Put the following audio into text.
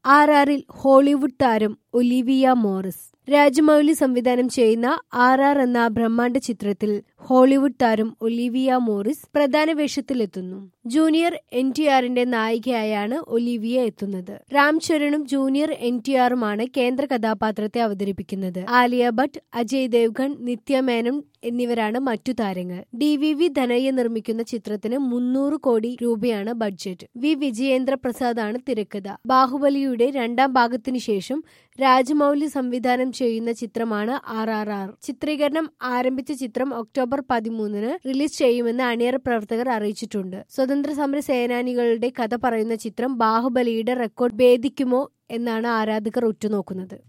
R ആറിൽ Hollywood താരം Olivia Morris Rajamouli സംവിധാനം ചെയ്യുന്ന ആർ ആർ എന്ന ബ്രഹ്മാണ്ഡ ചിത്രത്തിൽ ഹോളിവുഡ് താരം ഒലിവിയ മോറിസ് പ്രധാന വേഷത്തിലെത്തുന്നു ജൂനിയർ എൻ ടി ആറിന്റെ നായികയായാണ് ഒലിവിയ എത്തുന്നത് രാം ചരണും ജൂനിയർ എൻ ടി ആറുമാണ് കേന്ദ്ര കഥാപാത്രത്തെ അവതരിപ്പിക്കുന്നത് ആലിയ ഭട്ട് അജയ് ദേവ്ഗൺ നിത്യ മേനൻ എന്നിവരാണ് മറ്റു താരങ്ങൾ ഡി വി വി ധനയ്യ നിർമ്മിക്കുന്ന ചിത്രത്തിന് മുന്നൂറ് കോടി രൂപയാണ് ബഡ്ജറ്റ് വി വിജയേന്ദ്ര പ്രസാദാണ് തിരക്കഥ ബാഹുബലിയുടെ രണ്ടാം ഭാഗത്തിനു ശേഷം രാജമൗലി സംവിധാനം ചെയ്യുന്ന ചിത്രമാണ് ആർ ആർ ആർ ചിത്രീകരണം ആരംഭിച്ച ചിത്രം ഒക്ടോബർ പതിമൂന്നിന് റിലീസ് ചെയ്യുമെന്ന് അണിയറ പ്രവർത്തകർ അറിയിച്ചിട്ടുണ്ട് സ്വതന്ത്ര സമര സേനാനികളുടെ കഥ പറയുന്ന ചിത്രം ബാഹുബലിയുടെ റെക്കോർഡ് ഭേദിക്കുമോ എന്നാണ് ആരാധകർ ഉറ്റുനോക്കുന്നത്